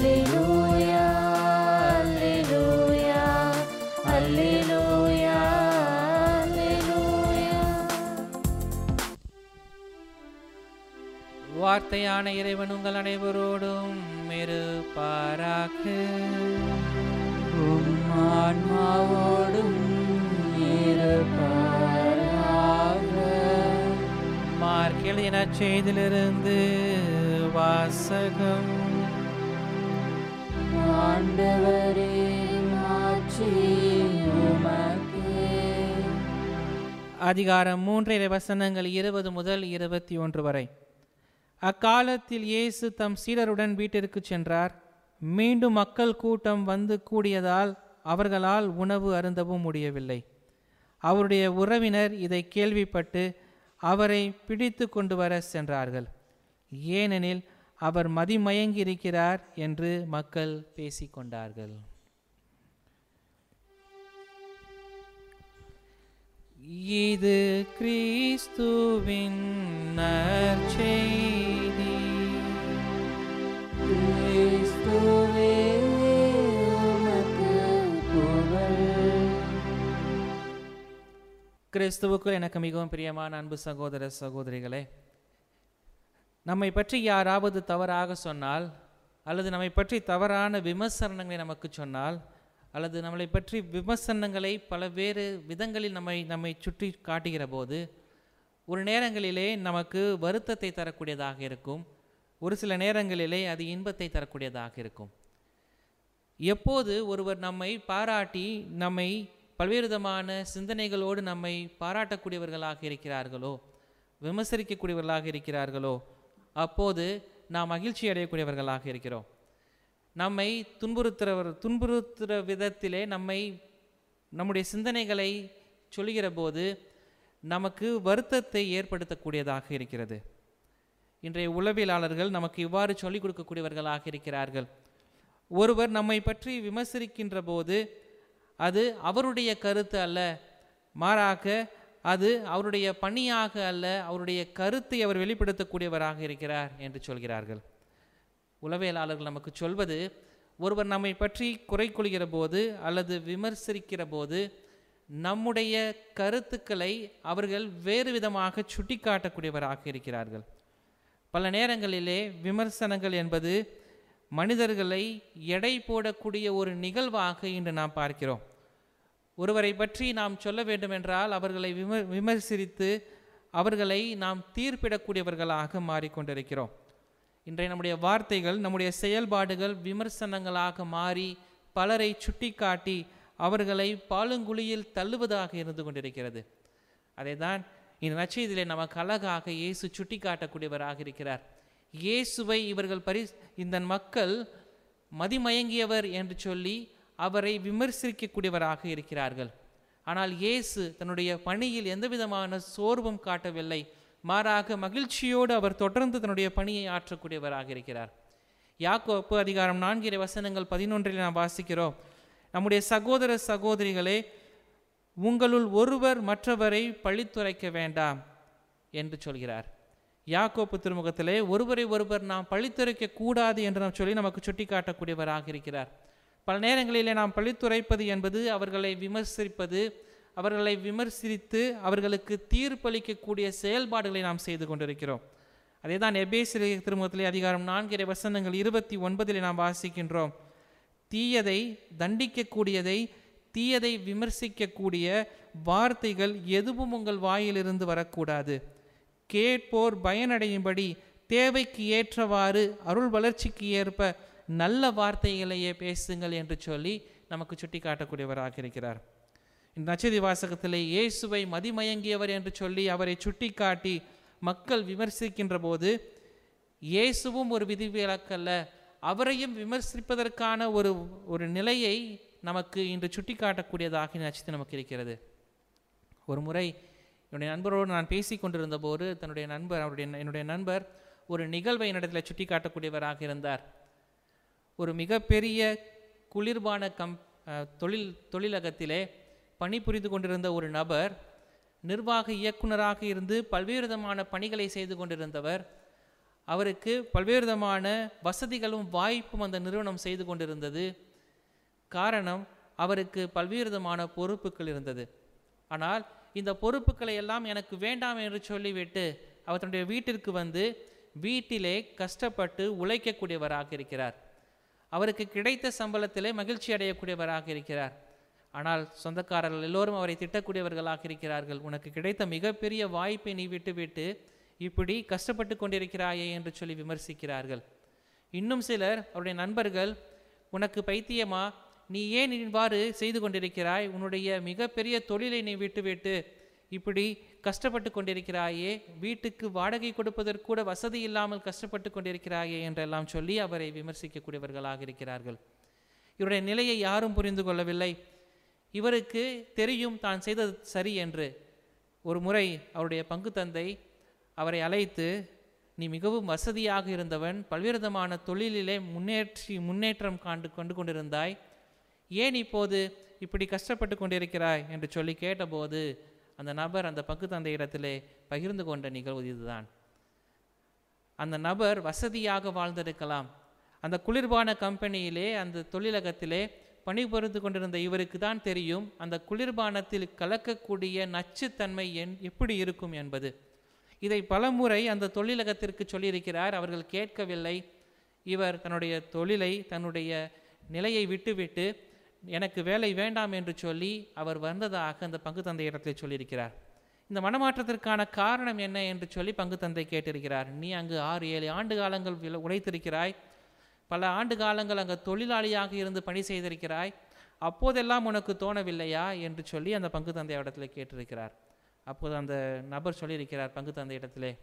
அல்லேலூயா அல்லேலூயா அல்லேலூயா அல்லேலூயா வார்த்தையான இறைவன் உங்கள் அனைவரோடும் இருப்பாராக உம் ஆன்மாவோடும் இருப்பாராக மார்க் எழுதின செய்திலிருந்து வாசகம் ஆண்டவரே மாட்சி உமக்கே அதிகாரம் மூன்று இறைவசனங்கள் இருபது முதல் இருபத்தி ஒன்று வரை அக்காலத்தில் இயேசு தம் சீடருடன் வீட்டிற்கு சென்றார் மீண்டும் மக்கள் கூட்டம் வந்து கூடியதால் அவர்களால் உணவு அருந்தவும் முடியவில்லை அவருடைய உறவினர் இதை கேள்விப்பட்டு அவரை பிடித்து கொண்டு வர சென்றார்கள் ஏனெனில் அவர் மதிமயங்கி இருக்கிறார் என்று மக்கள் பேசிக்கொண்டார்கள் இது கிறிஸ்துவின் நற்செய்தி கிறிஸ்துவே உமக்கு புகழ் கிறிஸ்துவுக்குள் எனக்கு மிகவும் பிரியமான அன்பு சகோதர சகோதரிகளே நம்மை பற்றி யாராவது தவறாக சொன்னால் அல்லது நம்மை பற்றி தவறான விமர்சனங்களை நமக்கு சொன்னால் அல்லது நம்மளை பற்றி விமர்சனங்களை பலவேறு விதங்களில் நம்மை நம்மை சுற்றி காட்டுகிற போது ஒரு நேரங்களிலே நமக்கு வருத்தத்தை தரக்கூடியதாக இருக்கும் ஒரு சில நேரங்களிலே அது இன்பத்தை தரக்கூடியதாக இருக்கும் எப்போது ஒருவர் நம்மை பாராட்டி நம்மை பல்வேறு விதமான சிந்தனைகளோடு நம்மை பாராட்டக்கூடியவர்களாக இருக்கிறார்களோ விமர்சிக்கக்கூடியவர்களாக இருக்கிறார்களோ அப்போது நாம் மகிழ்ச்சி அடையக்கூடியவர்களாக இருக்கிறோம் நம்மை துன்புறுத்துறவர் துன்புறுத்துகிற விதத்திலே நம்மை நம்முடைய சிந்தனைகளை சொல்லுகிற போது நமக்கு வருத்தத்தை ஏற்படுத்தக்கூடியதாக இருக்கிறது இன்றைய உளவியலாளர்கள் நமக்கு இவ்வாறு சொல்லிக் கொடுக்கக்கூடியவர்களாக இருக்கிறார்கள் ஒருவர் நம்மை பற்றி விமர்சிக்கின்ற போது அது அவருடைய கருத்து அல்ல மாறாக அது அவருடைய பணியாக அல்ல அவருடைய கருத்தை அவர் வெளிப்படுத்தக்கூடியவராக இருக்கிறார் என்று சொல்கிறார்கள் உளவியலாளர்கள் நமக்கு சொல்வது ஒருவர் நம்மை பற்றி குறை கொள்கிற போது அல்லது விமர்சிக்கிற போது நம்முடைய கருத்துக்களை அவர்கள் வேறு விதமாக சுட்டிக்காட்டக்கூடியவராக இருக்கிறார்கள் பல நேரங்களிலே விமர்சனங்கள் என்பது மனிதர்களை எடை போடக்கூடிய ஒரு நிகழ்வாக இன்று நாம் பார்க்கிறோம் ஒருவரை பற்றி நாம் சொல்ல வேண்டுமென்றால் அவர்களை விம விமர்சித்து அவர்களை நாம் தீர்ப்பிடக்கூடியவர்களாக மாறிக்கொண்டிருக்கிறோம் இன்றைய நம்முடைய வார்த்தைகள் நம்முடைய செயல்பாடுகள் விமர்சனங்களாக மாறி பலரை சுட்டிக்காட்டி அவர்களை பாலுங்குழியில் தள்ளுவதாக இருந்து கொண்டிருக்கிறது அதைதான் இந்த நச்செய்தியிலே நமக்கு அழகாக இயேசு சுட்டிக்காட்டக்கூடியவராக இருக்கிறார் இயேசுவை இவர்கள் பரி இந்த மக்கள் மதிமயங்கியவர் என்று சொல்லி அவரை விமர்சிக்கக்கூடியவராக இருக்கிறார்கள் ஆனால் இயேசு தன்னுடைய பணியில் எந்த விதமான சோர்வும் காட்டவில்லை மாறாக மகிழ்ச்சியோடு அவர் தொடர்ந்து தன்னுடைய பணியை ஆற்றக்கூடியவராக இருக்கிறார் யாக்கோப்பு அதிகாரம் நான்கிற வசனங்கள் பதினொன்றில் நாம் வாசிக்கிறோம் நம்முடைய சகோதர சகோதரிகளே உங்களுள் ஒருவர் மற்றவரை பழித்துரைக்க வேண்டாம் என்று சொல்கிறார் யாக்கோப்பு திருமுகத்திலே ஒருவரை ஒருவர் நாம் பழித்துரைக்க கூடாது என்று நாம் சொல்லி நமக்கு சுட்டிக்காட்டக்கூடியவராக இருக்கிறார் பல நேரங்களிலே நாம் பழித்துரைப்பது என்பது அவர்களை விமர்சிப்பது அவர்களை விமர்சித்து அவர்களுக்கு தீர்ப்பளிக்கக்கூடிய செயல்பாடுகளை நாம் செய்து கொண்டிருக்கிறோம் அதே தான் எபேசிலே திருமுகத்திலே அதிகாரம் நான்கிற வசனங்கள் இருபத்தி ஒன்பதிலே நாம் வாசிக்கின்றோம் தீயதை தண்டிக்கக்கூடியதை தீயதை விமர்சிக்கக்கூடிய வார்த்தைகள் எதுவும் உங்கள் வாயிலிருந்து வரக்கூடாது கேட்போர் பயனடையும்படி தேவைக்கு ஏற்றவாறு அருள் வளர்ச்சிக்கு ஏற்ப நல்ல வார்த்தைகளையே பேசுங்கள் என்று சொல்லி நமக்கு சுட்டி காட்டக்கூடியவராக இருக்கிறார் இந்த நச்சதி வாசகத்திலே இயேசுவை மதிமயங்கியவர் என்று சொல்லி அவரை சுட்டிக்காட்டி மக்கள் விமர்சிக்கின்ற போது இயேசுவும் ஒரு விதிவிலக்கல்ல அவரையும் விமர்சிப்பதற்கான ஒரு ஒரு நிலையை நமக்கு இன்று சுட்டிக்காட்டக்கூடியதாக இந்த நட்சத்திரம் நமக்கு இருக்கிறது ஒரு முறை என்னுடைய நண்பரோடு நான் பேசி கொண்டிருந்த போது தன்னுடைய நண்பர் அவருடைய என்னுடைய நண்பர் ஒரு நிகழ்வை என்னிடத்தில் சுட்டி காட்டக்கூடியவராக இருந்தார் ஒரு மிகப்பெரிய குளிர்பான கம் அஹ், தொழில் தொழிலகத்திலே பணிபுரிந்து கொண்டிருந்த ஒரு நபர் நிர்வாக இயக்குனராக இருந்து பல்வேறு விதமான பணிகளை செய்து கொண்டிருந்தவர் அவருக்கு பல்வேறு விதமான வசதிகளும் வாய்ப்பும் அந்த நிறுவனம் செய்து கொண்டிருந்தது காரணம் அவருக்கு பல்வேறு விதமான பொறுப்புகள் இருந்தது ஆனால் இந்த பொறுப்புகளை எல்லாம் எனக்கு வேண்டாம் என்று சொல்லிவிட்டு அவர் தன்னுடைய வீட்டிற்கு வந்து வீட்டிலே கஷ்டப்பட்டு உழைக்கக்கூடியவராக இருக்கிறார் அவருக்கு கிடைத்த சம்பளத்திலே மகிழ்ச்சி அடையக்கூடியவராக இருக்கிறார் ஆனால் சொந்தக்காரர்கள் எல்லோரும் அவரை திட்டக்கூடியவர்களாக இருக்கிறார்கள் உனக்கு கிடைத்த மிகப்பெரிய வாய்ப்பை நீ விட்டுவிட்டு இப்படி கஷ்டப்பட்டு கொண்டிருக்கிறாயே என்று சொல்லி விமர்சிக்கிறார்கள் இன்னும் சிலர் அவருடைய நண்பர்கள் உனக்கு பைத்தியமா நீ ஏன் இவ்வாறு செய்து கொண்டிருக்கிறாய் உன்னுடைய மிகப்பெரிய தொழிலை நீ விட்டுவிட்டு இப்படி கஷ்டப்பட்டு கொண்டிருக்கிறாயே வீட்டுக்கு வாடகை கொடுப்பதற்கு கூட வசதி இல்லாமல் கஷ்டப்பட்டு கொண்டிருக்கிறாயே என்றெல்லாம் சொல்லி அவரை விமர்சிக்கக்கூடியவர்களாக இருக்கிறார்கள் இவருடைய நிலையை யாரும் புரிந்து கொள்ளவில்லை இவருக்கு தெரியும் தான் செய்தது சரி என்று ஒரு முறை அவருடைய பங்கு தந்தை அவரை அழைத்து நீ மிகவும் வசதியாக இருந்தவன் பல்வேறு விதமான தொழிலிலே முன்னேற்றி முன்னேற்றம் காண்டு கொண்டு கொண்டிருந்தாய் ஏன் இப்போது இப்படி கஷ்டப்பட்டு கொண்டிருக்கிறாய் என்று சொல்லி கேட்டபோது அந்த நபர் அந்த பங்கு தந்தையிடத்திலே பகிர்ந்து கொண்ட நிகழ்வு இதுதான் அந்த நபர் வசதியாக வாழ்ந்திருக்கலாம் அந்த குளிர்பான கம்பெனியிலே அந்த தொழிலகத்திலே பணிபுரிந்து கொண்டிருந்த இவருக்கு தான் தெரியும் அந்த குளிர்பானத்தில் கலக்கக்கூடிய நச்சுத்தன்மை என் எப்படி இருக்கும் என்பது இதை பலமுறை அந்த தொழிலகத்திற்கு சொல்லியிருக்கிறார் அவர்கள் கேட்கவில்லை இவர் தன்னுடைய தொழிலை தன்னுடைய நிலையை விட்டுவிட்டு எனக்கு வேலை வேண்டாம் என்று சொல்லி அவர் வந்ததாக அந்த பங்கு தந்தை இடத்தில் சொல்லியிருக்கிறார் இந்த மனமாற்றத்திற்கான காரணம் என்ன என்று சொல்லி பங்கு தந்தை கேட்டிருக்கிறார் நீ அங்கு ஆறு ஏழு ஆண்டு காலங்கள் வில- உழைத்திருக்கிறாய் பல ஆண்டு காலங்கள் அங்கு தொழிலாளியாக இருந்து பணி செய்திருக்கிறாய் அப்போதெல்லாம் உனக்கு தோணவில்லையா என்று சொல்லி அந்த பங்கு தந்தை இடத்துல கேட்டிருக்கிறார் அப்போது அந்த நபர் சொல்லியிருக்கிறார் பங்கு தந்தை இடத்திலே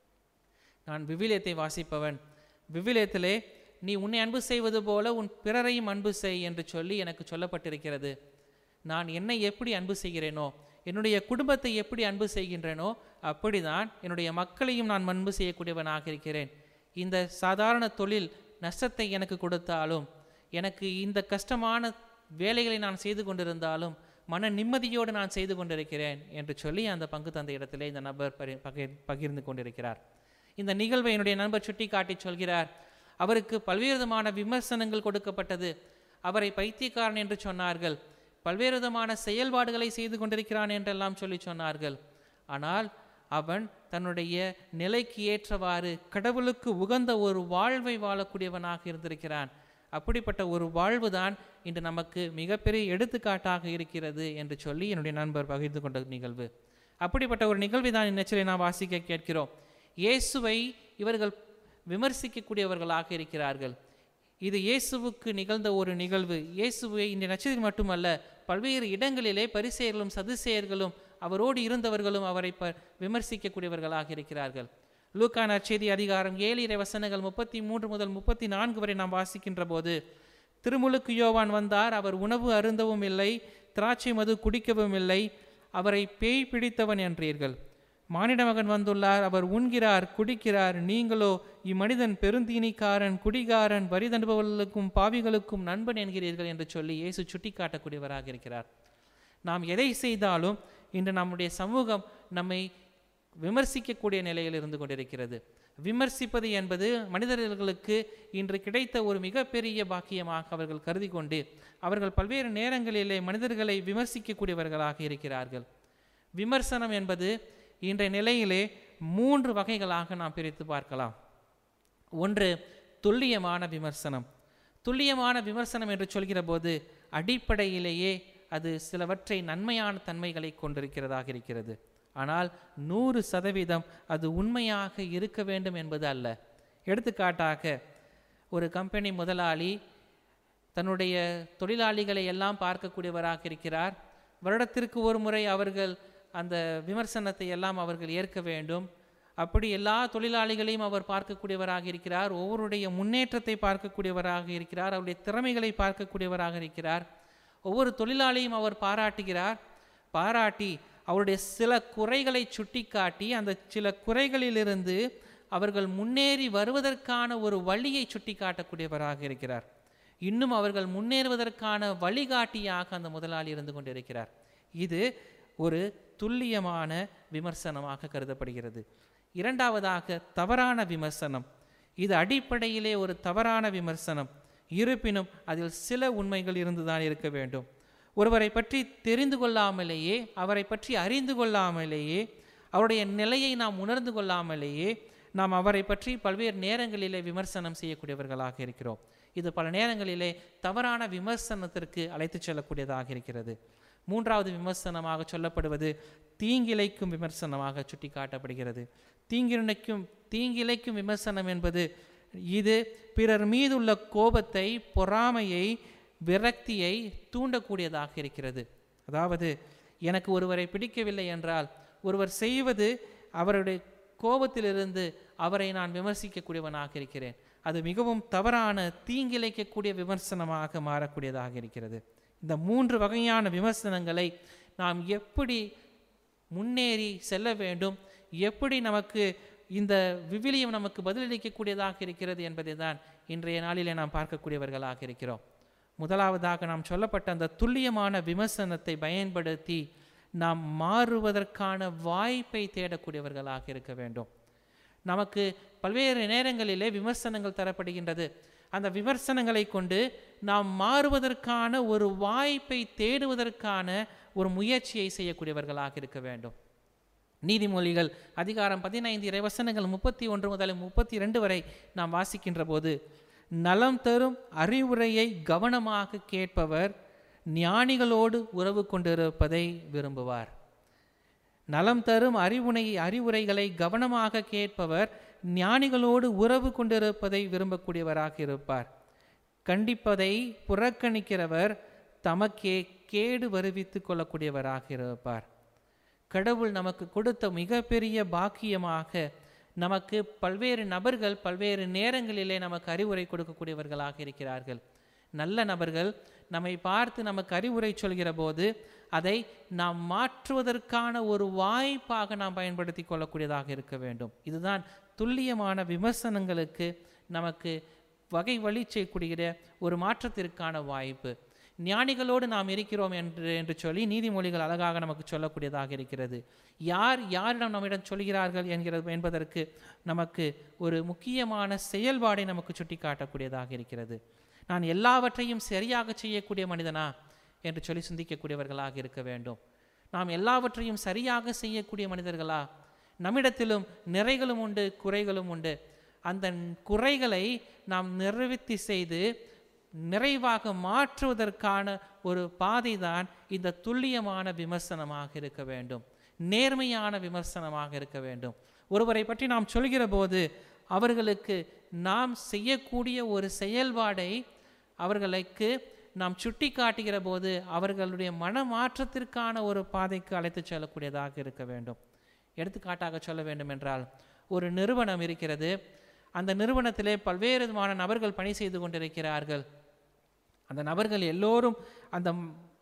நான் விவிலியத்தை வாசிப்பவன் விவிலியத்திலே நீ உன்னை அன்பு செய்வது போல உன் பிறரையும் அன்பு செய் என்று சொல்லி எனக்கு சொல்லப்பட்டிருக்கிறது நான் என்னை எப்படி அன்பு செய்கிறேனோ என்னுடைய குடும்பத்தை எப்படி அன்பு செய்கின்றேனோ அப்படிதான் என்னுடைய மக்களையும் நான் அன்பு செய்யக்கூடியவனாக இருக்கிறேன் இந்த சாதாரண தொழில் நஷ்டத்தை எனக்கு கொடுத்தாலும் எனக்கு இந்த கஷ்டமான வேலைகளை நான் செய்து கொண்டிருந்தாலும் மன நிம்மதியோடு நான் செய்து கொண்டிருக்கிறேன் என்று சொல்லி அந்த பங்கு தந்தை இடத்திலே இந்த நபர் பரி- பகிர் பகிர்ந்து கொண்டிருக்கிறார் இந்த நிகழ்வை என்னுடைய நண்பர் சுட்டி காட்டி சொல்கிறார் அவருக்கு பல்வேறு விதமான விமர்சனங்கள் கொடுக்கப்பட்டது அவரை பைத்தியக்காரன் என்று சொன்னார்கள் பல்வேறு விதமான செயல்பாடுகளை செய்து கொண்டிருக்கிறான் என்றெல்லாம் சொல்லி சொன்னார்கள் ஆனால் அவன் தன்னுடைய நிலைக்கு ஏற்றவாறு கடவுளுக்கு உகந்த ஒரு வாழ்வை வாழக்கூடியவனாக இருந்திருக்கிறான் அப்படிப்பட்ட ஒரு வாழ்வு தான் இன்று நமக்கு மிகப்பெரிய எடுத்துக்காட்டாக இருக்கிறது என்று சொல்லி என்னுடைய நண்பர் பகிர்ந்து கொண்ட நிகழ்வு அப்படிப்பட்ட ஒரு நிகழ்வை தான் இந்நெச்சலை நாம் வாசிக்க கேட்கிறோம் இயேசுவை இவர்கள் விமர்சிக்கக்கூடியவர்களாக இருக்கிறார்கள் இது இயேசுவுக்கு நிகழ்ந்த ஒரு நிகழ்வு இயேசுவை இந்த நட்சத்திரம் மட்டுமல்ல பல்வேறு இடங்களிலே பரிசெயர்களும் சதுசேயர்களும் அவரோடு இருந்தவர்களும் அவரை ப விமர்சிக்கக்கூடியவர்களாக இருக்கிறார் லூக்கா நற்செய்தி அதிகாரம் ஏழு இறை வசனங்கள் முப்பத்தி மூன்று முதல் முப்பத்தி நான்கு வரை நாம் வாசிக்கின்ற போது திருமுழுக்கு யோவான் வந்தார் அவர் உணவு அருந்தவும் இல்லை திராட்சை மது குடிக்கவும் இல்லை அவரை பேய் பிடித்தவன் என்றீர்கள் மானிட மகன் வந்துள்ளார் அவர் உண்கிறார் குடிக்கிறார் நீங்களோ இம்மனிதன் பெருந்தீனிக்காரன் குடிகாரன் வரி தண்டுபவர்களுக்கும் பாவிகளுக்கும் நண்பன் என்கிறீர்கள் என்று சொல்லி இயேசு சுட்டிக்காட்டக்கூடியவராக இருக்கிறார் நாம் எதை செய்தாலும் இன்று நம்முடைய சமூகம் நம்மை விமர்சிக்கக்கூடிய நிலையில் இருந்து கொண்டிருக்கிறது விமர்சிப்பது என்பது மனிதர்களுக்கு இன்று கிடைத்த ஒரு மிகப்பெரிய பாக்கியமாக அவர்கள் கருதி கொண்டு அவர்கள் பல்வேறு நேரங்களிலே மனிதர்களை விமர்சிக்கக்கூடியவர்களாக இருக்கிறார்கள் விமர்சனம் என்பது இன்றைய நிலையிலே மூன்று வகைகளாக நாம் பிரித்து பார்க்கலாம் ஒன்று துல்லியமான விமர்சனம் துல்லியமான விமர்சனம் என்று சொல்கிற போது அடிப்படையிலேயே அது சிலவற்றை நன்மையான தன்மைகளை கொண்டிருக்கிறதாக இருக்கிறது ஆனால் நூறு சதவீதம் அது உண்மையாக இருக்க வேண்டும் என்பது அல்ல எடுத்துக்காட்டாக ஒரு கம்பெனி முதலாளி தன்னுடைய தொழிலாளிகளை எல்லாம் பார்க்கக்கூடியவராக இருக்கிறார் வருடத்திற்கு ஒரு முறை அவர்கள் அந்த விமர்சனத்தை எல்லாம் அவர்கள் ஏற்க வேண்டும் அப்படி எல்லா தொழிலாளிகளையும் அவர் பார்க்கக்கூடியவராக இருக்கிறார் ஒவ்வொருடைய முன்னேற்றத்தை பார்க்கக்கூடியவராக இருக்கிறார் அவருடைய திறமைகளை பார்க்கக்கூடியவராக இருக்கிறார் ஒவ்வொரு தொழிலாளியும் அவர் பாராட்டுகிறார் பாராட்டி அவருடைய சில குறைகளை சுட்டிக்காட்டி அந்த சில குறைகளிலிருந்து அவர்கள் முன்னேறி வருவதற்கான ஒரு வழியை சுட்டிக்காட்டக்கூடியவராக இருக்கிறார் இன்னும் அவர்கள் முன்னேறுவதற்கான வழிகாட்டியாக அந்த முதலாளி இருந்து கொண்டிருக்கிறார் இது ஒரு துல்லியமான விமர்சனமாக கருதப்படுகிறது இரண்டாவதாக தவறான விமர்சனம் இது அடிப்படையிலே ஒரு தவறான விமர்சனம் இருப்பினும் அதில் சில உண்மைகள் இருந்துதான் இருக்க வேண்டும் ஒருவரை பற்றி தெரிந்து கொள்ளாமலேயே அவரை பற்றி அறிந்து கொள்ளாமலேயே அவருடைய நிலையை நாம் உணர்ந்து கொள்ளாமலேயே நாம் அவரை பற்றி பல்வேறு நேரங்களிலே விமர்சனம் செய்யக்கூடியவர்களாக இருக்கிறோம் இது பல நேரங்களிலே தவறான விமர்சனத்திற்கு அழைத்துச் செல்லக்கூடியதாக இருக்கிறது மூன்றாவது விமர்சனமாக சொல்லப்படுவது தீங்கிழைக்கும் விமர்சனமாக சுட்டிக்காட்டப்படுகிறது தீங்கிழைக்கும் தீங்கிழைக்கும் விமர்சனம் என்பது இது பிறர் மீதுள்ள கோபத்தை பொறாமையை விரக்தியை தூண்டக்கூடியதாக இருக்கிறது அதாவது எனக்கு ஒருவரை பிடிக்கவில்லை என்றால் ஒருவர் செய்வது அவருடைய கோபத்திலிருந்து அவரை நான் விமர்சிக்கக்கூடியவனாக இருக்கிறேன் அது மிகவும் தவறான தீங்கிழைக்கக்கூடிய விமர்சனமாக மாறக்கூடியதாக இருக்கிறது இந்த மூன்று வகையான விமர்சனங்களை நாம் எப்படி முன்னேறி செல்ல வேண்டும் எப்படி நமக்கு இந்த விவிலியம் நமக்கு பதிலளிக்கக்கூடியதாக இருக்கிறது என்பதை தான் இன்றைய நாளிலே நாம் பார்க்கக்கூடியவர்களாக இருக்கிறோம் முதலாவதாக நாம் சொல்லப்பட்ட அந்த துல்லியமான விமர்சனத்தை பயன்படுத்தி நாம் மாறுவதற்கான வாய்ப்பை தேடக்கூடியவர்களாக இருக்க வேண்டும் நமக்கு பல்வேறு நேரங்களிலே விமர்சனங்கள் தரப்படுகின்றது அந்த விமர்சனங்களை கொண்டு நாம் மாறுவதற்கான ஒரு வாய்ப்பை தேடுவதற்கான ஒரு முயற்சியை செய்யக்கூடியவர்களாக இருக்க வேண்டும் நீதிமொழிகள் அதிகாரம் பதினைந்து இறைவசனங்கள் முப்பத்தி ஒன்று முதல் முப்பத்தி இரண்டு வரை நாம் வாசிக்கின்ற போது நலம் தரும் அறிவுரையை கவனமாக கேட்பவர் ஞானிகளோடு உறவு கொண்டிருப்பதை விரும்புவார் நலம் தரும் அறிவுனை அறிவுரைகளை கவனமாக கேட்பவர் ஞானிகளோடு உறவு கொண்டிருப்பதை விரும்பக்கூடியவராக இருப்பார் கண்டிப்பதை புறக்கணிக்கிறவர் தமக்கே கேடு வருவித்து கொள்ளக்கூடியவராக இருப்பார் கடவுள் நமக்கு கொடுத்த மிகப்பெரிய பாக்கியமாக நமக்கு பல்வேறு நபர்கள் பல்வேறு நேரங்களிலே நமக்கு அறிவுரை கொடுக்கக்கூடியவர்களாக இருக்கிறார்கள் நல்ல நபர்கள் நம்மை பார்த்து நமக்கு அறிவுரை சொல்கிற போது அதை நாம் மாற்றுவதற்கான ஒரு வாய்ப்பாக நாம் பயன்படுத்தி கொள்ளக்கூடியதாக இருக்க வேண்டும் இதுதான் துல்லியமான விமர்சனங்களுக்கு நமக்கு வகை வழி செய்யக்கூடிய ஒரு மாற்றத்திற்கான வாய்ப்பு ஞானிகளோடு நாம் இருக்கிறோம் என்று என்று சொல்லி நீதிமொழிகள் அழகாக நமக்கு சொல்லக்கூடியதாக இருக்கிறது யார் யாரிடம் நம்மிடம் சொல்கிறார்கள் என்கிறது என்பதற்கு நமக்கு ஒரு முக்கியமான செயல்பாடை நமக்கு சுட்டி காட்டக்கூடியதாக இருக்கிறது நான் எல்லாவற்றையும் சரியாக செய்யக்கூடிய மனிதனா என்று சொல்லி சிந்திக்கக்கூடியவர்களாக இருக்க வேண்டும் நாம் எல்லாவற்றையும் சரியாக செய்யக்கூடிய மனிதர்களா நம்மிடத்திலும் நிறைகளும் உண்டு குறைகளும் உண்டு அந்த குறைகளை நாம் நிறைவேற்றி செய்து நிறைவாக மாற்றுவதற்கான ஒரு பாதை தான் இந்த துல்லியமான விமர்சனமாக இருக்க வேண்டும் நேர்மையான விமர்சனமாக இருக்க வேண்டும் ஒருவரை பற்றி நாம் சொல்கிற போது அவர்களுக்கு நாம் செய்யக்கூடிய ஒரு செயல்பாடை அவர்களுக்கு நாம் சுட்டி காட்டுகிற போது அவர்களுடைய மனமாற்றத்திற்கான ஒரு பாதைக்கு அழைத்துச் செல்லக்கூடியதாக இருக்க வேண்டும் எடுத்துக்காட்டாக சொல்ல வேண்டும் என்றால் ஒரு நிறுவனம் இருக்கிறது அந்த நிறுவனத்திலே பல்வேறு விதமான நபர்கள் பணி செய்து கொண்டிருக்கிறார்கள் அந்த நபர்கள் எல்லோரும் அந்த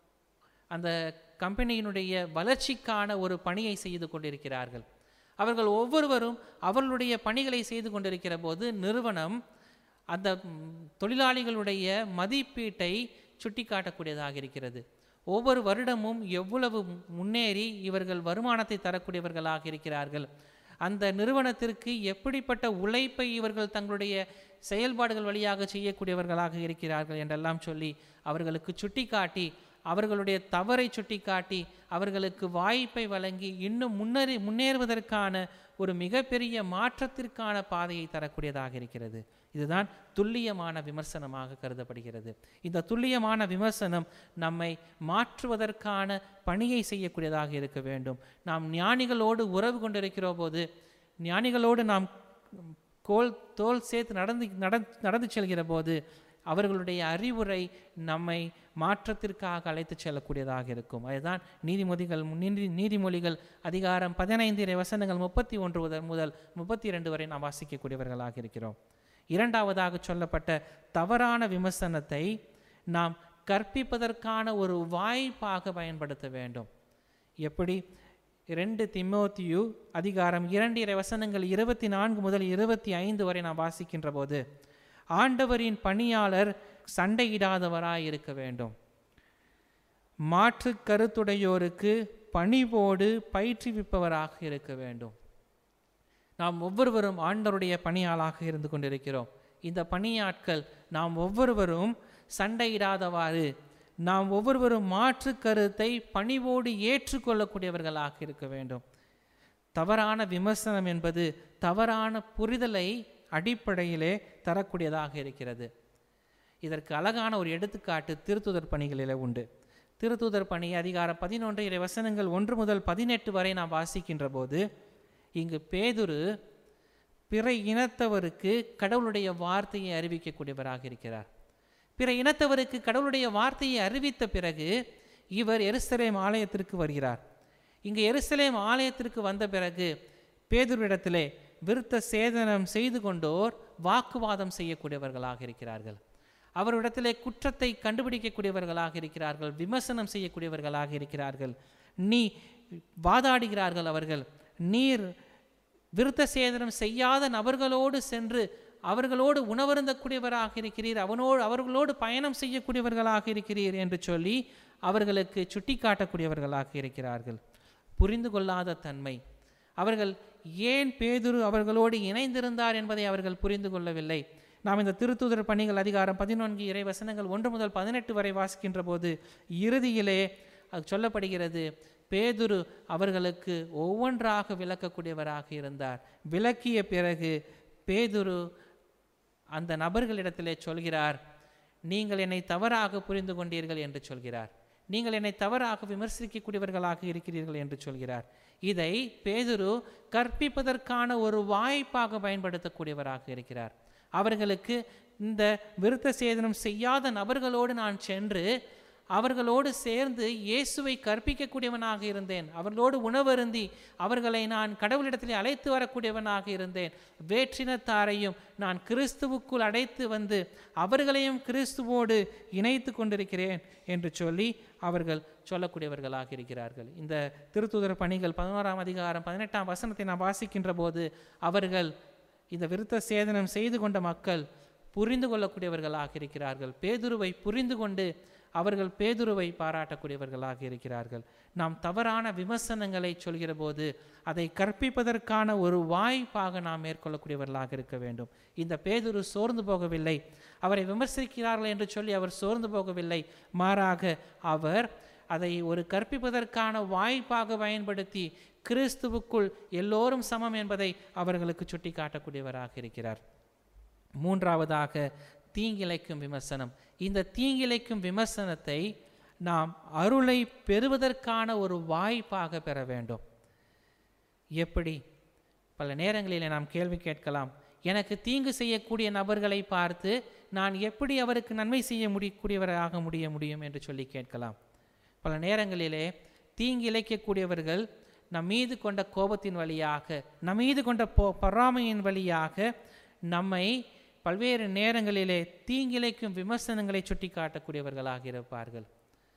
அந்த கம்பெனியினுடைய வளர்ச்சிக்கான ஒரு பணியை செய்து கொண்டிருக்கிறார்கள் அவர்கள் ஒவ்வொருவரும் அவர்களுடைய பணிகளை செய்து கொண்டிருக்கிற போது நிறுவனம் அந்த ம், தொழிலாளிகளுடைய மதிப்பீட்டை சுட்டிக்காட்டக்கூடியதாக இருக்கிறது ஒவ்வொரு வருடமும் எவ்வளவு முன்னேறி இவர்கள் வருமானத்தை தரக்கூடியவர்களாக இருக்கிறார்கள் அந்த நிறுவனத்திற்கு எப்படிப்பட்ட உழைப்பை இவர்கள் தங்களுடைய செயல்பாடுகள் வழியாக செய்யக்கூடியவர்களாக இருக்கிறார்கள் என்றெல்லாம் சொல்லி அவர்களுக்கு சுட்டிக்காட்டி அவர்களுடைய தவறை சுட்டிக்காட்டி அவர்களுக்கு வாய்ப்பை வழங்கி இன்னும் முன்னேறி முன்னேறுவதற்கான ஒரு மிகப்பெரிய மாற்றத்திற்கான பாதையை தரக்கூடியதாக இருக்கிறது இதுதான் துல்லியமான விமர்சனமாக கருதப்படுகிறது இந்த துல்லியமான விமர்சனம் நம்மை மாற்றுவதற்கான பணியை செய்யக்கூடியதாக இருக்க வேண்டும் நாம் ஞானிகளோடு உறவு கொண்டிருக்கிற போது ஞானிகளோடு நாம் கோல் தோல் சேர்த்து நடந்து நடந் நடந்து செல்கிற போது அவர்களுடைய அறிவுரை நம்மை மாற்றத்திற்காக அழைத்துச் செல்லக்கூடியதாக இருக்கும் அதுதான் நீதிமொழிகள் நீதி நீதிமொழிகள் அதிகாரம் பதினைந்து வசனங்கள் முப்பத்தி ஒன்று முதல் முதல் முப்பத்தி இரண்டு வரை நாம் வாசிக்கக்கூடியவர்களாக இருக்கிறோம் இரண்டாவதாக சொல்லப்பட்ட தவறான விமர்சனத்தை நாம் கற்பிப்பதற்கான ஒரு வாய்ப்பாக பயன்படுத்த வேண்டும் எப்படி இரண்டு திமோத்தியு அதிகாரம் இரண்டு இறை வசனங்கள் இருபத்தி நான்கு முதல் இருபத்தி ஐந்து வரை நாம் வாசிக்கின்ற போது ஆண்டவரின் பணியாளர் சண்டையிடாதவராய் இருக்க வேண்டும் மாற்று கருத்துடையோருக்கு பணிவோடு பயிற்றுவிப்பவராக இருக்க வேண்டும் நாம் ஒவ்வொருவரும் ஆண்டவருடைய பணியாளாக இருந்து கொண்டிருக்கிறோம் இந்த பணியாட்கள் நாம் ஒவ்வொருவரும் சண்டையிடாதவாறு நாம் ஒவ்வொருவரும் மாற்று கருத்தை பணிவோடு ஏற்றுக்கொள்ளக்கூடியவர்களாக இருக்க வேண்டும் தவறான விமர்சனம் என்பது தவறான புரிதலை அடிப்படையிலே தரக்கூடியதாக இருக்கிறது இதற்கு அழகான ஒரு எடுத்துக்காட்டு திருத்துதர் பணிகளிலே உண்டு திருத்துதர் பணி அதிகாரம் பதினொன்று இறை வசனங்கள் ஒன்று முதல் பதினெட்டு வரை நாம் வாசிக்கின்ற போது இங்கு பேதுரு பிற இனத்தவருக்கு கடவுளுடைய வார்த்தையை அறிவிக்கக்கூடியவராக இருக்கிறார் பிற இனத்தவருக்கு கடவுளுடைய வார்த்தையை அறிவித்த பிறகு இவர் எருசலேம் ஆலயத்திற்கு வருகிறார் இங்கு எருசலேம் ஆலயத்திற்கு வந்த பிறகு பேதுருவிடத்திலே விருத்த சேதனம் செய்து கொண்டோர் வாக்குவாதம் செய்யக்கூடியவர்களாக இருக்கிறார்கள் அவரிடத்திலே குற்றத்தை கண்டுபிடிக்கக்கூடியவர்களாக இருக்கிறார்கள் விமர்சனம் செய்யக்கூடியவர்களாக இருக்கிறார்கள் நீ வாதாடுகிறார்கள் அவர்கள் நீர் விருத்த சேதனம் செய்யாத நபர்களோடு சென்று அவர்களோடு உணவருந்தக்கூடியவராக இருக்கிறீர் அவனோடு அவர்களோடு பயணம் செய்யக்கூடியவர்களாக இருக்கிறீர் என்று சொல்லி அவர்களுக்கு சுட்டிக்காட்டக்கூடியவர்களாக இருக்கிறார்கள் புரிந்து கொள்ளாத தன்மை அவர்கள் ஏன் பேதுரு அவர்களோடு இணைந்திருந்தார் என்பதை அவர்கள் புரிந்து கொள்ளவில்லை நாம் இந்த திருத்துதர் பணிகள் அதிகாரம் பதினொன்று இறை வசனங்கள் ஒன்று முதல் பதினெட்டு வரை வாசிக்கின்ற போது இறுதியிலே அது சொல்லப்படுகிறது பேதுரு அவர்களுக்கு ஒவ்வொன்றாக விளக்கக்கூடியவராக இருந்தார் விளக்கிய பிறகு பேதுரு அந்த நபர்களிடத்திலே சொல்கிறார் நீங்கள் என்னை தவறாக புரிந்து கொண்டீர்கள் என்று சொல்கிறார் நீங்கள் என்னை தவறாக விமர்சிக்கக்கூடியவர்களாக இருக்கிறீர்கள் என்று சொல்கிறார் இதை பேதுரு கற்பிப்பதற்கான ஒரு வாய்ப்பாக பயன்படுத்தக்கூடியவராக இருக்கிறார் அவர்களுக்கு இந்த விருத்த சேதனம் செய்யாத நபர்களோடு நான் சென்று அவர்களோடு சேர்ந்து இயேசுவை கற்பிக்கக்கூடியவனாக இருந்தேன் அவர்களோடு உணவருந்தி அவர்களை நான் கடவுளிடத்திலே அழைத்து வரக்கூடியவனாக இருந்தேன் வேற்றினத்தாரையும் நான் கிறிஸ்துவுக்குள் அடைத்து வந்து அவர்களையும் கிறிஸ்துவோடு இணைத்து கொண்டிருக்கிறேன் என்று சொல்லி அவர்கள் சொல்லக்கூடியவர்களாக இருக்கிறார்கள் இந்த திருத்துதர் பணிகள் பதினோராம் அதிகாரம் பதினெட்டாம் வசனத்தை நாம் வாசிக்கின்ற போது அவர்கள் இந்த விருத்த சேதனம் செய்து கொண்ட மக்கள் புரிந்து கொள்ளக்கூடியவர்களாக இருக்கிறார்கள் பேதுருவை புரிந்து கொண்டு அவர்கள் பேதுருவை பாராட்டக்கூடியவர்களாக இருக்கிறார்கள் நாம் தவறான விமர்சனங்களை சொல்கிற போது அதை கற்பிப்பதற்கான ஒரு வாய்ப்பாக நாம் மேற்கொள்ளக்கூடியவர்களாக இருக்க வேண்டும் இந்த பேதுரு சோர்ந்து போகவில்லை அவரை விமர்சிக்கிறார்கள் என்று சொல்லி அவர் சோர்ந்து போகவில்லை மாறாக அவர் அதை ஒரு கற்பிப்பதற்கான வாய்ப்பாக பயன்படுத்தி கிறிஸ்துவுக்குள் எல்லோரும் சமம் என்பதை அவர்களுக்கு சுட்டி காட்டக்கூடியவராக இருக்கிறார் மூன்றாவதாக தீங்கிழைக்கும் விமர்சனம் இந்த தீங்கிழைக்கும் விமர்சனத்தை நாம் அருளை பெறுவதற்கான ஒரு வாய்ப்பாக பெற வேண்டும் எப்படி பல நேரங்களில் நாம் கேள்வி கேட்கலாம் எனக்கு தீங்கு செய்யக்கூடிய நபர்களை பார்த்து நான் எப்படி அவருக்கு நன்மை செய்ய முடியக்கூடியவராக முடிய முடியும் என்று சொல்லி கேட்கலாம் பல நேரங்களிலே தீங்கு இழைக்கக்கூடியவர்கள் நம் மீது கொண்ட கோபத்தின் வழியாக நம் மீது கொண்ட பொ பொறாமையின் வழியாக நம்மை பல்வேறு நேரங்களிலே தீங்கிழைக்கும் விமர்சனங்களை சுட்டி காட்டக்கூடியவர்களாக இருப்பார்கள்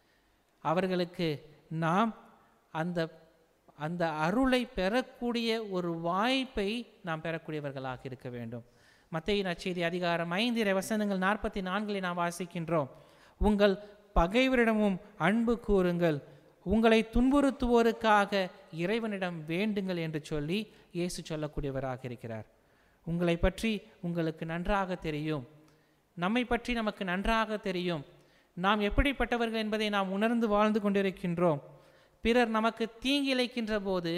அவர்களுக்கு நாம் அந்த அந்த அருளை பெறக்கூடிய ஒரு வாய்ப்பை நாம் பெறக்கூடியவர்களாக இருக்க வேண்டும் மத்திய நச்செய்தி அதிகாரம் ஐந்து வசனங்கள் நாற்பத்தி நான்கில் நாம் வாசிக்கின்றோம் உங்கள் பகைவரிடமும் அன்பு கூறுங்கள் உங்களை துன்புறுத்துவோருக்காக இறைவனிடம் வேண்டுங்கள் என்று சொல்லி இயேசு சொல்லக்கூடியவராக இருக்கிறார் உங்களை பற்றி உங்களுக்கு நன்றாக தெரியும் நம்மை பற்றி நமக்கு நன்றாக தெரியும் நாம் எப்படிப்பட்டவர்கள் என்பதை நாம் உணர்ந்து வாழ்ந்து கொண்டிருக்கின்றோம் பிறர் நமக்கு தீங்கிழைக்கின்ற போது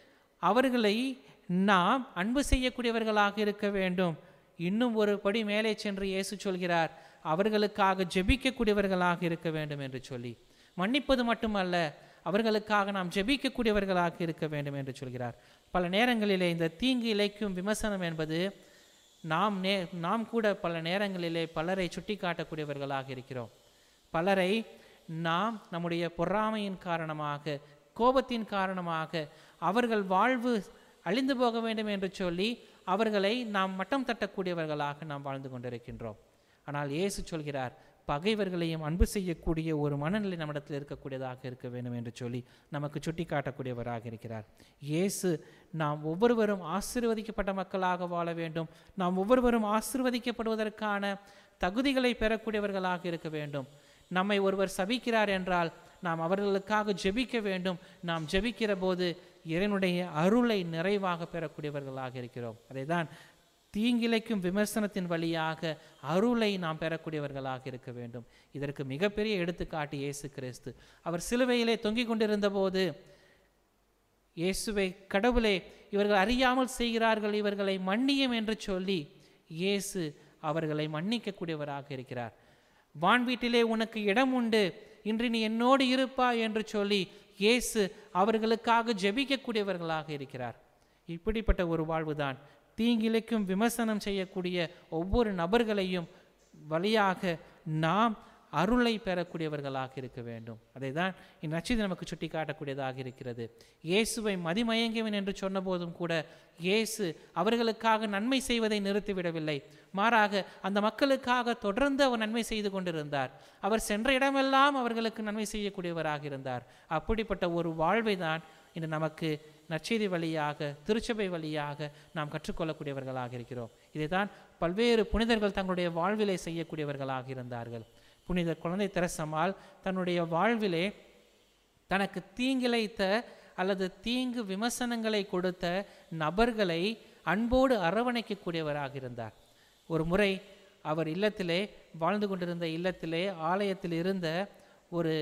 அவர்களை நாம் அன்பு செய்யக்கூடியவர்களாக இருக்க வேண்டும் இன்னும் ஒரு படி மேலே சென்று இயேசு சொல்கிறார் அவர்களுக்காக ஜெபிக்கக்கூடியவர்களாக இருக்க வேண்டும் என்று சொல்லி மன்னிப்பது மட்டுமல்ல அவர்களுக்காக நாம் ஜெபிக்கக்கூடியவர்களாக இருக்க வேண்டும் என்று சொல்கிறார் பல நேரங்களிலே இந்த தீங்கு இழைக்கும் விமர்சனம் என்பது நாம் நே நாம் கூட பல நேரங்களிலே பலரை சுட்டி காட்டக்கூடியவர்களாக இருக்கிறோம் பலரை நாம் நம்முடைய பொறாமையின் காரணமாக கோபத்தின் காரணமாக அவர்கள் வாழ்வு அழிந்து போக வேண்டும் என்று சொல்லி அவர்களை நாம் மட்டம் தட்டக்கூடியவர்களாக நாம் வாழ்ந்து கொண்டிருக்கின்றோம் ஆனால் இயேசு சொல்கிறார் பகைவர்களையும் அன்பு செய்யக்கூடிய ஒரு மனநிலை நம்மிடத்தில் இருக்கக்கூடியதாக இருக்க வேண்டும் என்று சொல்லி நமக்கு சுட்டி காட்டக்கூடியவராக இருக்கிறார் இயேசு நாம் ஒவ்வொருவரும் ஆசீர்வதிக்கப்பட்ட மக்களாக வாழ வேண்டும் நாம் ஒவ்வொருவரும் ஆசீர்வதிக்கப்படுவதற்கான தகுதிகளை பெறக்கூடியவர்களாக இருக்க வேண்டும் நம்மை ஒருவர் சபிக்கிறார் என்றால் நாம் அவர்களுக்காக ஜெபிக்க வேண்டும் நாம் ஜெபிக்கிற போது இறைவனுடைய அருளை நிறைவாக பெறக்கூடியவர்களாக இருக்கிறோம் அதை தான் தீங்கிழைக்கும் விமர்சனத்தின் வழியாக அருளை நாம் பெறக்கூடியவர்களாக இருக்க வேண்டும் இதற்கு மிகப்பெரிய எடுத்துக்காட்டு இயேசு கிறிஸ்து அவர் சிலுவையிலே தொங்கிக் கொண்டிருந்த போது இயேசுவை கடவுளே இவர்கள் அறியாமல் செய்கிறார்கள் இவர்களை மன்னியும் என்று சொல்லி இயேசு அவர்களை மன்னிக்கக்கூடியவராக இருக்கிறார் வான் வீட்டிலே உனக்கு இடம் உண்டு இன்று நீ என்னோடு இருப்பா என்று சொல்லி இயேசு அவர்களுக்காக ஜெபிக்கக்கூடியவர்களாக இருக்கிறார் இப்படிப்பட்ட ஒரு வாழ்வுதான் தீங்கிழைக்கும் விமர்சனம் செய்யக்கூடிய ஒவ்வொரு நபர்களையும் வழியாக நாம் அருளை பெறக்கூடியவர்களாக இருக்க வேண்டும் அதை தான் இந்நச்சது நமக்கு சுட்டி காட்டக்கூடியதாக இருக்கிறது இயேசுவை மதிமயங்குவன் என்று சொன்னபோதும் கூட இயேசு அவர்களுக்காக நன்மை செய்வதை நிறுத்திவிடவில்லை மாறாக அந்த மக்களுக்காக தொடர்ந்து அவர் நன்மை செய்து கொண்டிருந்தார் அவர் சென்ற இடமெல்லாம் அவர்களுக்கு நன்மை செய்யக்கூடியவராக இருந்தார் அப்படிப்பட்ட ஒரு வாழ்வை தான் இன்று நமக்கு நற்செய்தி வழியாக திருச்சபை வழியாக நாம் கற்றுக்கொள்ளக்கூடியவர்களாக இருக்கிறோம் இதைதான் பல்வேறு புனிதர்கள் தங்களுடைய வாழ்விலை செய்யக்கூடியவர்களாக இருந்தார்கள் புனித குழந்தை தெரசம்மாள் தன்னுடைய வாழ்விலே தனக்கு தீங்கிழைத்த அல்லது தீங்கு விமர்சனங்களை கொடுத்த நபர்களை அன்போடு அரவணைக்கக்கூடியவராக இருந்தார் ஒரு முறை அவர் இல்லத்திலே வாழ்ந்து கொண்டிருந்த இல்லத்திலே ஆலயத்தில் இருந்த ஒரு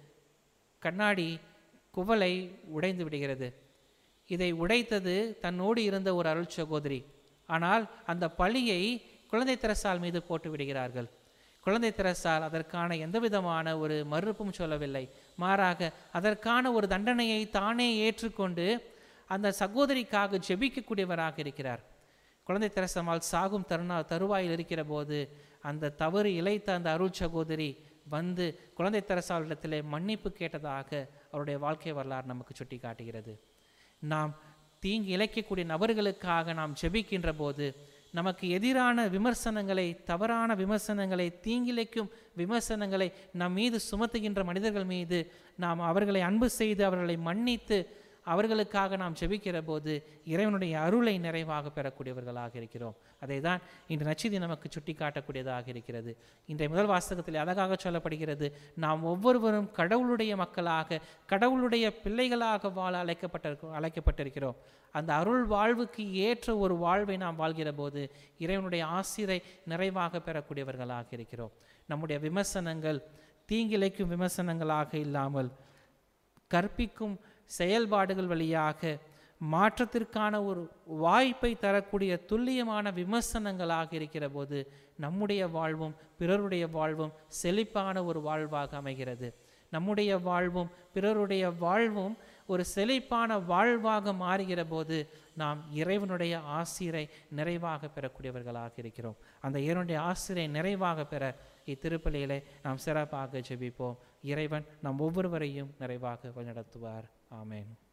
கண்ணாடி குவளை உடைந்து விடுகிறது இதை உடைத்தது தன்னோடு இருந்த ஒரு அருள் சகோதரி ஆனால் அந்த பழியை குழந்தை தெரசால் மீது போட்டு விடுகிறார்கள் குழந்தை தெரசால் அதற்கான எந்த விதமான ஒரு மறுப்பும் சொல்லவில்லை மாறாக அதற்கான ஒரு தண்டனையை தானே ஏற்றுக்கொண்டு அந்த சகோதரிக்காக ஜெபிக்கக்கூடியவராக இருக்கிறார் குழந்தை தெரசம்மாள் சாகும் தருணா தருவாயில் இருக்கிற போது அந்த தவறு இழைத்த அந்த அருள் சகோதரி வந்து குழந்தை தெரசாளிடத்திலே மன்னிப்பு கேட்டதாக அவருடைய வாழ்க்கை வரலாறு நமக்கு சுட்டி காட்டுகிறது நாம் தீங்கு இழைக்கக்கூடிய நபர்களுக்காக நாம் ஜெபிக்கின்ற போது நமக்கு எதிரான விமர்சனங்களை தவறான விமர்சனங்களை தீங்கிழைக்கும் விமர்சனங்களை நம் மீது சுமத்துகின்ற மனிதர்கள் மீது நாம் அவர்களை அன்பு செய்து அவர்களை மன்னித்து அவர்களுக்காக நாம் ஜெபிக்கிற போது இறைவனுடைய அருளை நிறைவாக பெறக்கூடியவர்களாக இருக்கிறோம் அதை தான் இன்று நச்சிதி நமக்கு சுட்டி காட்டக்கூடியதாக இருக்கிறது இன்றைய முதல் வாசகத்தில் அழகாக சொல்லப்படுகிறது நாம் ஒவ்வொருவரும் கடவுளுடைய மக்களாக கடவுளுடைய பிள்ளைகளாக வாழ அழைக்கப்பட்ட அழைக்கப்பட்டிருக்கிறோம் அந்த அருள் வாழ்வுக்கு ஏற்ற ஒரு வாழ்வை நாம் வாழ்கிற போது இறைவனுடைய ஆசிரை நிறைவாக பெறக்கூடியவர்களாக இருக்கிறோம் நம்முடைய விமர்சனங்கள் தீங்கிழைக்கும் விமர்சனங்களாக இல்லாமல் கற்பிக்கும் செயல்பாடுகள் வழியாக மாற்றத்திற்கான ஒரு வாய்ப்பை தரக்கூடிய துல்லியமான விமர்சனங்களாக இருக்கிற போது நம்முடைய வாழ்வும் பிறருடைய வாழ்வும் செழிப்பான ஒரு வாழ்வாக அமைகிறது நம்முடைய வாழ்வும் பிறருடைய வாழ்வும் ஒரு செழிப்பான வாழ்வாக மாறுகிற போது நாம் இறைவனுடைய ஆசிரை நிறைவாக பெறக்கூடியவர்களாக இருக்கிறோம் அந்த இறைவனுடைய ஆசிரை நிறைவாக பெற இத்திருப்பலியிலே நாம் சிறப்பாக ஜெபிப்போம் இறைவன் நம் ஒவ்வொருவரையும் நிறைவாக வழிநடத்துவார் ஆமென்